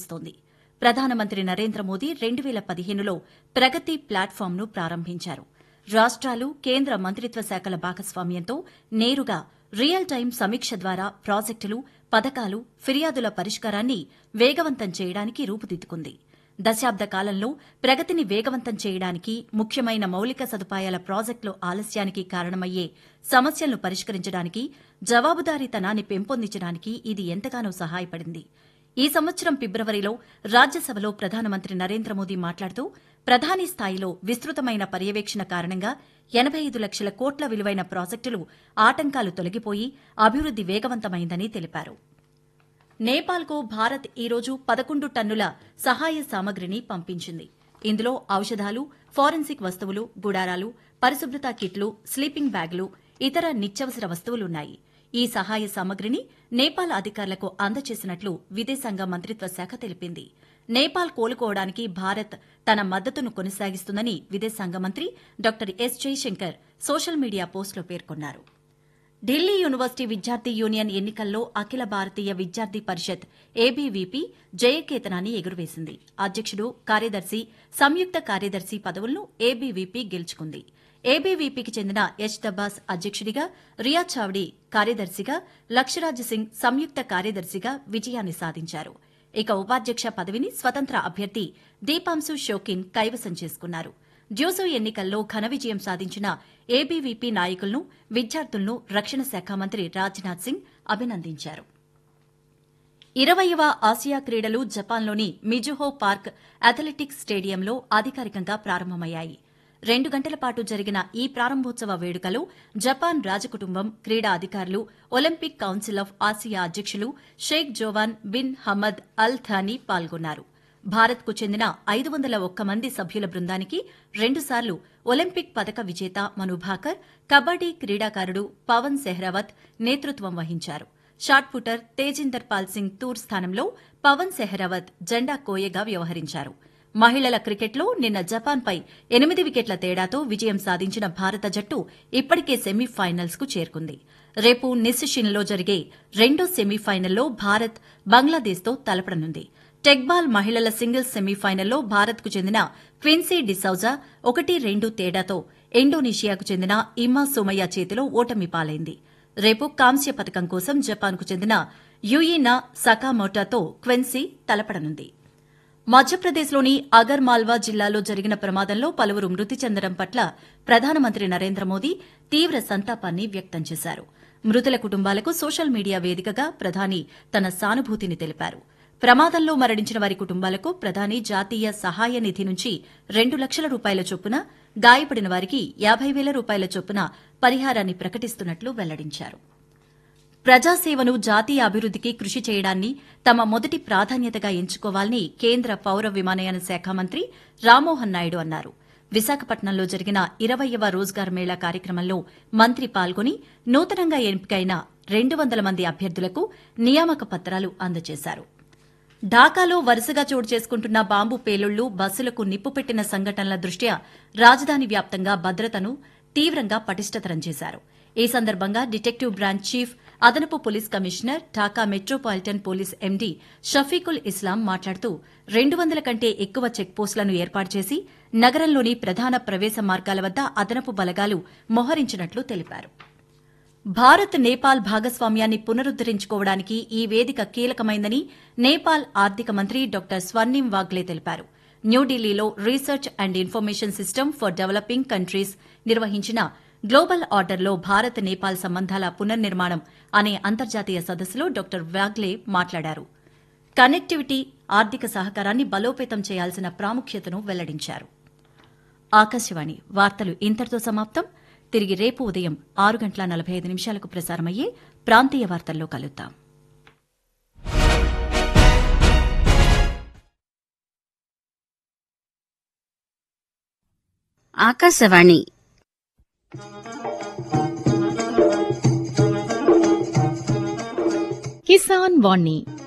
కనిపిస్తోంది ప్రధానమంత్రి నరేంద్ర మోదీ రెండు వేల పదిహేనులో ప్రగతి ప్లాట్ఫామ్ను ప్రారంభించారు రాష్ట్రాలు కేంద్ర మంత్రిత్వ శాఖల భాగస్వామ్యంతో నేరుగా రియల్ టైం సమీక్ష ద్వారా ప్రాజెక్టులు పథకాలు ఫిర్యాదుల పరిష్కారాన్ని వేగవంతం చేయడానికి రూపుదిద్దుకుంది దశాబ్ద కాలంలో ప్రగతిని వేగవంతం చేయడానికి ముఖ్యమైన మౌలిక సదుపాయాల ప్రాజెక్టుల ఆలస్యానికి కారణమయ్యే సమస్యలను పరిష్కరించడానికి జవాబుదారీతనాన్ని పెంపొందించడానికి ఇది ఎంతగానో సహాయపడింది ఈ సంవత్సరం ఫిబ్రవరిలో రాజ్యసభలో ప్రధానమంత్రి నరేంద్ర మోదీ మాట్లాడుతూ ప్రధాని స్థాయిలో విస్తృతమైన పర్యవేక్షణ కారణంగా ఎనబై ఐదు లక్షల కోట్ల విలువైన ప్రాజెక్టులు ఆటంకాలు తొలగిపోయి అభివృద్ది వేగవంతమైందని తెలిపారు నేపాల్కు భారత్ ఈరోజు పదకొండు టన్నుల సహాయ సామగ్రిని పంపించింది ఇందులో ఔషధాలు ఫోరెన్సిక్ వస్తువులు గుడారాలు పరిశుభ్రత కిట్లు స్లీపింగ్ బ్యాగులు ఇతర నిత్యావసర వస్తువులున్నాయి ఈ సహాయ సామగ్రిని నేపాల్ అధికారులకు అందజేసినట్లు విదేశాంగ మంత్రిత్వ శాఖ తెలిపింది నేపాల్ కోలుకోవడానికి భారత్ తన మద్దతును కొనసాగిస్తుందని విదేశాంగ మంత్రి doctor S Jaishankar social media పోస్టులో పేర్కొన్నారు ఢిల్లీ యూనివర్సిటీ విద్యార్థి యూనియన్ ఎన్నికల్లో అఖిల భారతీయ విద్యార్థి పరిషత్ ఏబీవీపీ జయకేతనాన్ని ఎగురవేసింది అధ్యకుడు కార్యదర్శి సంయుక్త కార్యదర్శి పదవులను ఏబీవీపీ గెలుచుకుంది ఏబీవీపీకి చెందిన యశ్ దబ్బాస్ అధ్యకుడిగా రియా చావ్డీ కార్యదర్శిగా లక్షరాజ్ సింగ్ సంయుక్త కార్యదర్శిగా విజయాన్ని సాధించారు ఇక ఉపాధ్యక్ష పదవిని స్వతంత్ర అభ్యర్థి దీపాంశు షోకిన్ కైవసం చేసుకున్నారు డ్యూసో ఎన్నికల్లో ఘన విజయం సాధించిన ఏబీవీపీ నాయకులను విద్యార్థులను రక్షణ శాఖ మంత్రి రాజ్నాథ్ సింగ్ అభినందించారు ఇరవయవ ఆసియా క్రీడలు జపాన్లోని మిజుహో పార్క్ అథ్లెటిక్స్ స్టేడియంలో అధికారికంగా ప్రారంభమయ్యాయి రెండు గంటల పాటు జరిగిన ఈ ప్రారంభోత్సవ వేడుకలో జపాన్ రాజకుటుంబం క్రీడా అధికారులు ఒలింపిక్ కౌన్సిల్ ఆఫ్ ఆసియా అధ్యకులు Sheikh Joaan bin Hamad Al Thani పాల్గొన్నారు భారత్కు చెందిన ఐదు వందల ఒక్క మంది సభ్యుల బృందానికి రెండుసార్లు ఒలింపిక్ పథక విజేత మను భాకర్ కబడ్డీ క్రీడాకారుడు పవన్ సెహ్రావత్ నేతృత్వం వహించారు షాట్ పుటర్ తేజిందర్ పాల్ సింగ్ తూర్ స్థానంలో పవన్ సెహ్రావత్ జెండా కోయగా వ్యవహరించారు మహిళల క్రికెట్లో నిన్న జపాన్పై ఎనిమిది వికెట్ల తేడాతో విజయం సాధించిన భారత జట్టు ఇప్పటికే సెమీఫైనల్స్ కు చేరుకుంది రేపు నిస్సిషిన్లో జరిగే రెండో సెమీఫైనల్లో భారత్ బంగ్లాదేశ్తో తలపడనుంది టెక్బాల్ మహిళల సింగిల్స్ సెమీఫైనల్లో భారత్కు చెందిన క్విన్సీ డిసౌజా ఒకటి రెండు తేడాతో ఇండోనేషియాకు చెందిన ఇమ్మా సోమయ్య చేతిలో ఓటమి పాలైంది రేపు కాంస్య పథకం కోసం జపాన్కు చెందిన యుయినా సకామోటాతో క్వెన్సీ తలపడనుంది మధ్యప్రదేశ్లోని అగర్ మాల్వా జిల్లాలో జరిగిన ప్రమాదంలో పలువురు మృతి చెందడం పట్ల ప్రధానమంత్రి నరేంద్ర మోదీ తీవ్ర సంతాపాన్ని వ్యక్తం చేశారు మృతుల కుటుంబాలకు సోషల్ మీడియా వేదికగా ప్రధాని తన సానుభూతిని తెలిపారు ప్రమాదంలో మరణించిన వారి కుటుంబాలకు ప్రధాని జాతీయ సహాయ నిధి నుంచి రెండు లక్షల రూపాయల చొప్పున గాయపడిన వారికి యాబై వేల రూపాయల చొప్పున పరిహారాన్ని ప్రకటిస్తున్నట్లు వెల్లడించారు ప్రజాసేవను జాతీయ అభివృద్దికి కృషి చేయడాన్ని తమ మొదటి ప్రాధాన్యతగా ఎంచుకోవాలని కేంద్ర పౌర విమానయాన శాఖ మంత్రి రామ్మోహన్ నాయుడు అన్నారు విశాఖపట్నంలో జరిగిన ఇరవయవ రోజ్గార్ మేళా కార్యక్రమంలో మంత్రి పాల్గొని నూతనంగా ఎంపికైన రెండు వందల మంది అభ్యర్థులకు నియామక పత్రాలు అందజేశారు ఢాకాలో వరుసగా చోటు చేసుకుంటున్న బాంబు పేలుళ్లు బస్సులకు నిప్పు పెట్టిన సంఘటనల దృష్ట్యా రాజధాని వ్యాప్తంగా భద్రతను తీవ్రంగా పటిష్టతరం చేశారు ఈ సందర్భంగా డిటెక్టివ్ బ్రాంచ్ చీఫ్ అదనపు police commissioner Dhaka metropolitan police MD Shafiqul Islam మాట్లాడుతూ రెండు వందల కంటే ఎక్కువ చెక్పోస్టులను ఏర్పాటు చేసి నగరంలోని ప్రధాన ప్రవేశ మార్గాల వద్ద అదనపు బలగాలు మోహరించినట్లు తెలిపారు భారత్ నేపాల్ భాగస్వామ్యాన్ని పునరుద్దరించుకోవడానికి ఈ వేదిక కీలకమైందని నేపాల్ ఆర్థిక మంత్రి డాక్టర్ స్వర్ణిం వాగ్లే తెలిపారు న్యూఢిల్లీలో research and information system for developing countries నిర్వహించిన గ్లోబల్ ఆర్డర్లో భారత్ నేపాల్ సంబంధాల పునర్నిర్మాణం అనే అంతర్జాతీయ సదస్సులో డాక్టర్ వాగ్లే మాట్లాడారు కనెక్టివిటీ ఆర్థిక సహకారాన్ని బలోపేతం చేయాల్సిన ప్రాముఖ్యతను వెల్లడించారు ఆకాశవాణి వార్తలు ఇంతటితో సమాప్తం తిరిగి రేపు ఉదయం ఆరు గంటల నలభై ఐదు నిమిషాలకు ప్రసారమయ్యే ప్రాంతీయ వార్తల్లో కలుద్దాం ఆకాశవాణి కిసాన్ వాణి